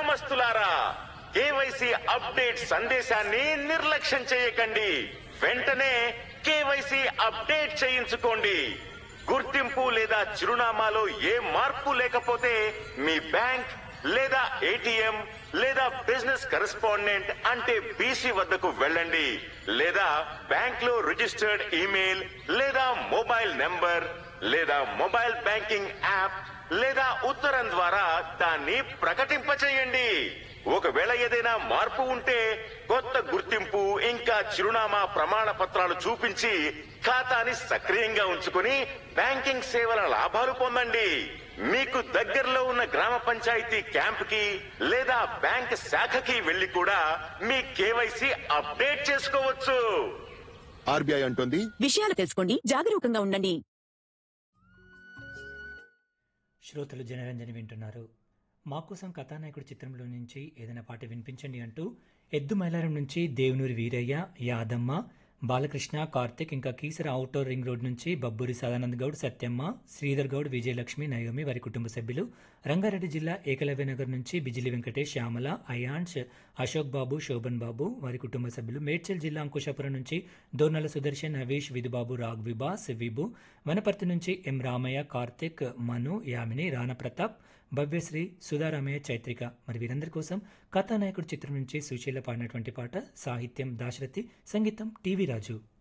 గ్రామస్తులారా KYC update సందేశాన్ని నిర్లక్ష్యం చేయకండి వెంటనే కేవైసీ అప్డేట్ చేయించుకోండి గుర్తింపు లేదా చిరునామాలో ఏ మార్పు లేకపోతే మీ బ్యాంక్ లేదా ఏటీఎం లేదా బిజినెస్ కరెస్పాండెంట్ అంటే బీసీ వద్దకు వెళ్ళండి లేదా బ్యాంక్ లో రిజిస్టర్డ్ ఈమెయిల్ లేదా మొబైల్ నెంబర్ లేదా మొబైల్ బ్యాంకింగ్ యాప్ లేదా ఉత్తరం ద్వారా దాన్ని ప్రకటింపచేయండి ఒకవేళ ఏదైనా మార్పు ఉంటే కొత్త గుర్తింపు ఇంకా చిరునామా ప్రమాణ పత్రాలు చూపించి ఖాతాని సక్రియంగా ఉంచుకుని బ్యాంకింగ్ సేవల లాభాలు పొందండి మీకు దగ్గరలో ఉన్న గ్రామ పంచాయతీ క్యాంప్ కి లేదా బ్యాంక్ శాఖకి వెళ్లి కూడా మీ కేవైసీ అప్డేట్ చేసుకోవచ్చు ఆర్బీఐ అంటోంది విషయాలు తెలుసుకోండి జాగరూకంగా ఉండండి శ్రోతలు జనరంజని వింటున్నారు మా కోసం కథానాయకుడు చిత్రంలో నుంచి ఏదైనా పాట వినిపించండి అంటూ ఎద్దు మైలారం నుంచి దేవునూరి వీరయ్య యాదమ్మ బాలకృష్ణ కార్తిక్ ఇంకా కీసర అవుట్డోర్ రింగ్ రోడ్ నుంచి బబ్బూరి సదానంద్ గౌడ్ సత్యమ్మ శ్రీధర్ గౌడ్ విజయలక్ష్మి నయోమి వారి కుటుంబ సభ్యులు రంగారెడ్డి జిల్లా ఏకలవ్య నగర్ నుంచి బిజిలి వెంకటేష్ శ్యామల అయాన్స్ అశోక్ బాబు శోభన్ బాబు వారి కుటుంబ సభ్యులు మేడ్చల్ జిల్లా అంకుశాపురం నుంచి దోర్నల సుదర్శన్ హవీష్ విధుబాబు రాగ్ విబాస్ విభు వనపర్తి నుంచి ఎం రామయ్య కార్తిక్ మను యామిని రాణా ప్రతాప్ భవ్యశ్రీ సుధారామయ్య చైత్రిక మరి వీరందరి కోసం కథానాయకుడు చిత్రం నుంచి సుశీల పాడినటువంటి పాట సాహిత్యం దాశరథి సంగీతం టీవీ రాజు